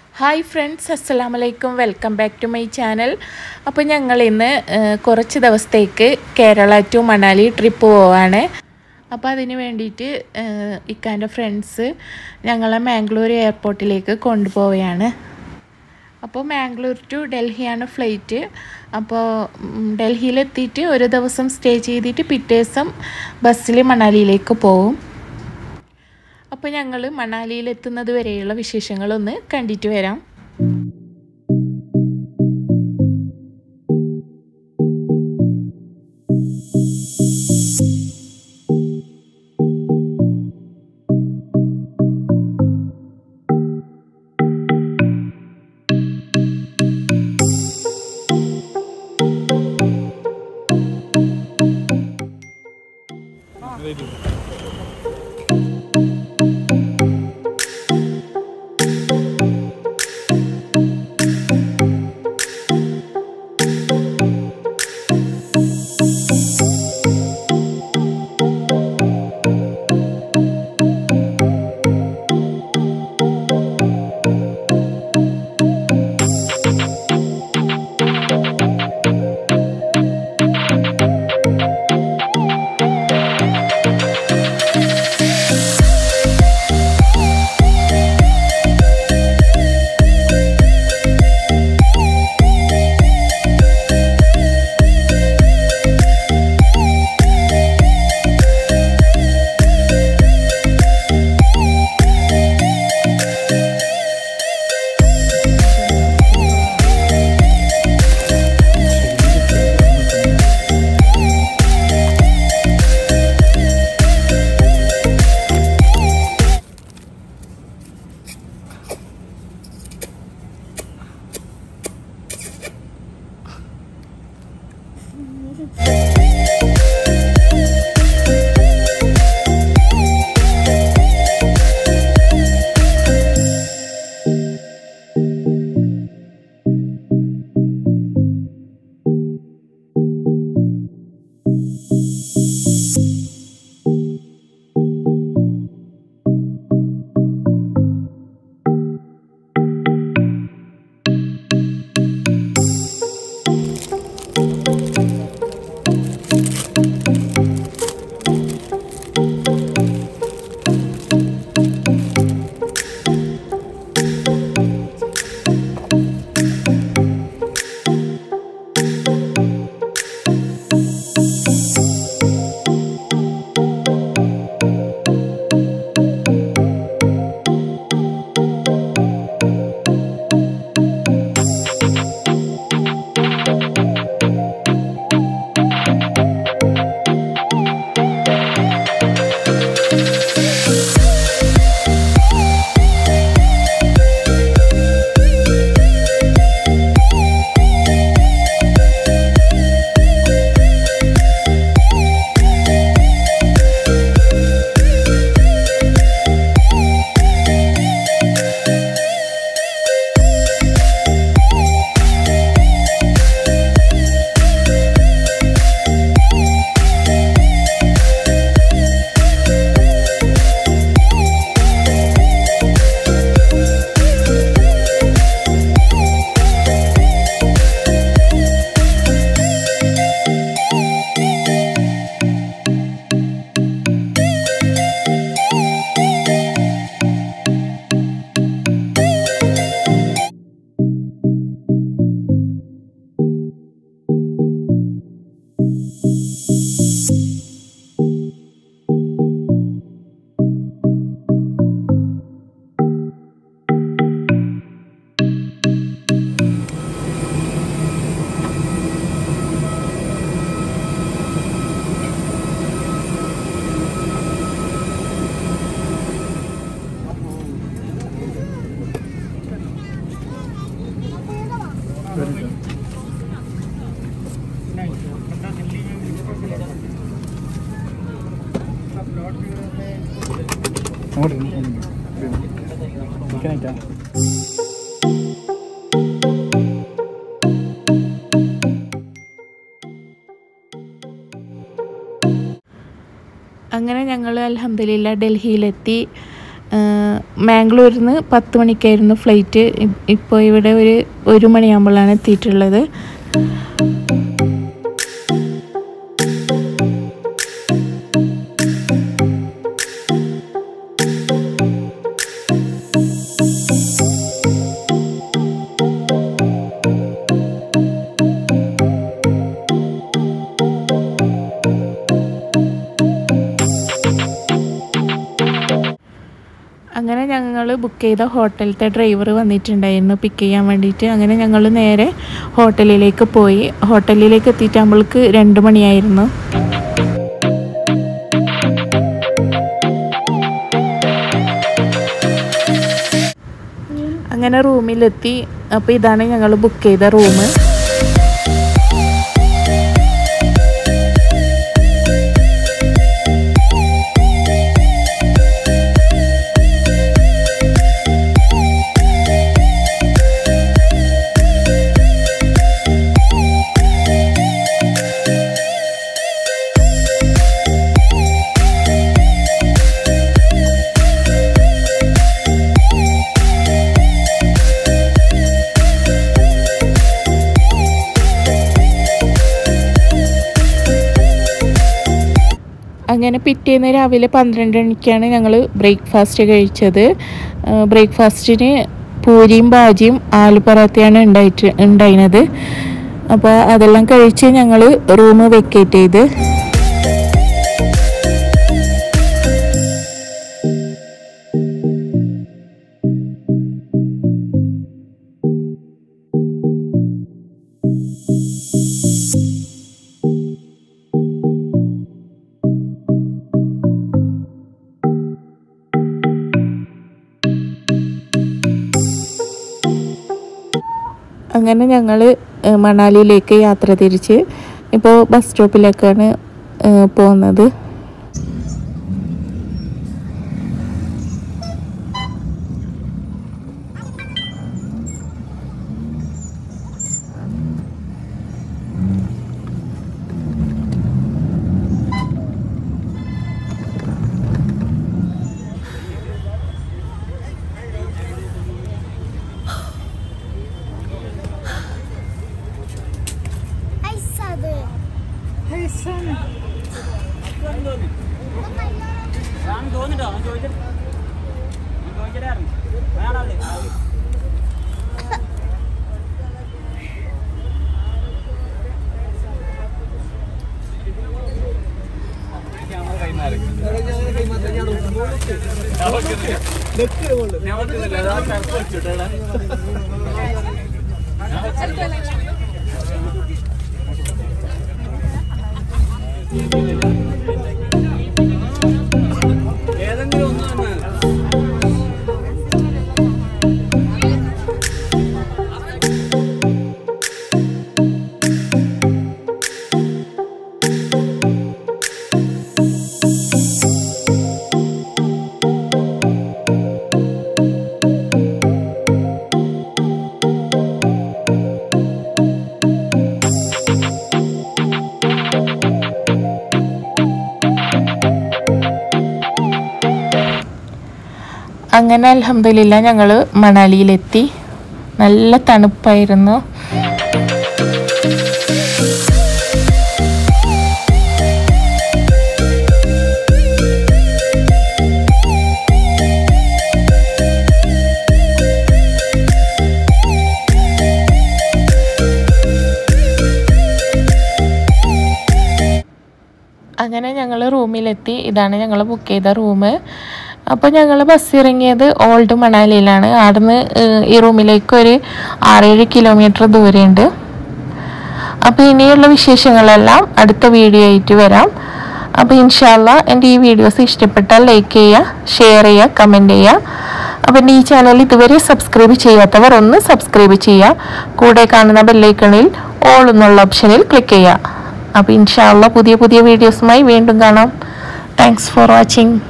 hi friends അസ്സലാമു അലൈക്കും welcome back to my channel അപ്പോൾ ഞങ്ങൾ ഇന്ന് ഏഹ്, കുറച്ച് ദിവസത്തേക്ക് കേരള ടു മണാലി ട്രിപ്പ് പോവാണ് അപ്പോൾ അതിന് വേണ്ടിയിട്ട് ഏഹ്, ഇക്കാൻ്റെ ഫ്രണ്ട്സ് ഞങ്ങളെ മാംഗ്ലൂർ എയർപോർട്ടിലേക്ക് കൊണ്ടുപോവുകയാണ് അപ്പോൾ മാംഗ്ലൂർ ടു ഡൽഹിയാണ് ഫ്ലൈറ്റ് അപ്പോൾ ഉം, ഡൽഹിയിലെത്തിയിട്ട് ഒരു ദിവസം സ്റ്റേ ചെയ്തിട്ട് പിറ്റേ ദിവസം ബസ്സിൽ മണാലിയിലേക്ക് പോകും അപ്പോൾ ഞങ്ങൾ മണാലിയിൽ എത്തുന്നത് വരെയുള്ള വിശേഷങ്ങളൊന്ന് കണ്ടിട്ട് വരാം അങ്ങനെ ഞങ്ങൾ അലഹമ്മദില്ല ഡൽഹിയിലെത്തി മാംഗ്ലൂരിൽ നിന്ന് പത്ത് മണിക്കായിരുന്നു ഫ്ലൈറ്റ് ഇപ്പോൾ ഇവിടെ ഒരു ഒരു മണിയാകുമ്പോഴാണ് എത്തിയിട്ടുള്ളത് അങ്ങനെ ഞങ്ങൾ ബുക്ക് ചെയ്ത ഹോട്ടലിലത്തെ ഡ്രൈവർ വന്നിട്ടുണ്ടായിരുന്നു പിക്ക് ചെയ്യാൻ വേണ്ടിയിട്ട് അങ്ങനെ ഞങ്ങൾ നേരെ ഹോട്ടലിലേക്ക് പോയി ഹോട്ടലിലേക്ക് എത്തിയിട്ട് നമ്മൾക്ക് രണ്ട് മണിയായിരുന്നു അങ്ങനെ റൂമിലെത്തി അപ്പോൾ ഇതാണ് ഞങ്ങൾ ബുക്ക് ചെയ്ത റൂം അങ്ങനെ പിറ്റേന്ന് രാവിലെ പന്ത്രണ്ട് മണിക്കാണ് ഞങ്ങൾ ബ്രേക്ക്ഫാസ്റ്റ് കഴിച്ചത് ബ്രേക്ക്ഫാസ്റ്റിന് പൂരിയും ബാജിയും ആലു പറാത്തയാണ് ഉണ്ടായിട്ട് ഉണ്ടായിരുന്നത് അപ്പോൾ അതെല്ലാം കഴിച്ച് ഞങ്ങൾ റൂം വെക്കേറ്റ് ചെയ്ത് അങ്ങനെ ഞങ്ങൾ മണാലിയിലേക്ക് യാത്ര തിരിച്ച് ഇപ്പോൾ ബസ് സ്റ്റോപ്പിലേക്കാണ് ഏഹ്, പോകുന്നത് ഐസത് അങ്ങനെ അലഹമില്ല ഞങ്ങൾ മണാലിയിലെത്തി നല്ല തണുപ്പായിരുന്നു അങ്ങനെ ഞങ്ങൾ റൂമിലെത്തി ഇതാണ് ഞങ്ങൾ ബുക്ക് ചെയ്ത റൂം അപ്പോൾ ഞങ്ങൾ ബസ് ഇറങ്ങിയത് ഓൾഡ് മണാലിയിലാണ് അവിടുന്ന് ഏഹ്, ഈ റൂമിലേക്ക് ഒരു ആറേഴ് കിലോമീറ്റർ ദൂരമുണ്ട് അപ്പോൾ ഇനിയുള്ള വിശേഷങ്ങളെല്ലാം അടുത്ത വീഡിയോ ആയിട്ട് വരാം അപ്പോൾ ഇൻഷാല്ല എൻ്റെ ഈ വീഡിയോസ് ഇഷ്ടപ്പെട്ടാൽ ലൈക്ക് ചെയ്യുക ഷെയർ ചെയ്യുക കമൻറ്റ് ചെയ്യുക അപ്പോൾ എൻ്റെ ഈ ചാനൽ ഇതുവരെ സബ്സ്ക്രൈബ് ചെയ്യാത്തവർ ഒന്ന് സബ്സ്ക്രൈബ് ചെയ്യുക കൂടെ കാണുന്ന ബെല്ലൈക്കണിൽ ഓൾ എന്നുള്ള ഓപ്ഷനിൽ ക്ലിക്ക് ചെയ്യുക അപ്പോൾ ഇൻഷാല്ല പുതിയ പുതിയ വീഡിയോസുമായി വീണ്ടും കാണാം താങ്ക്സ് ഫോർ വാച്ചിങ്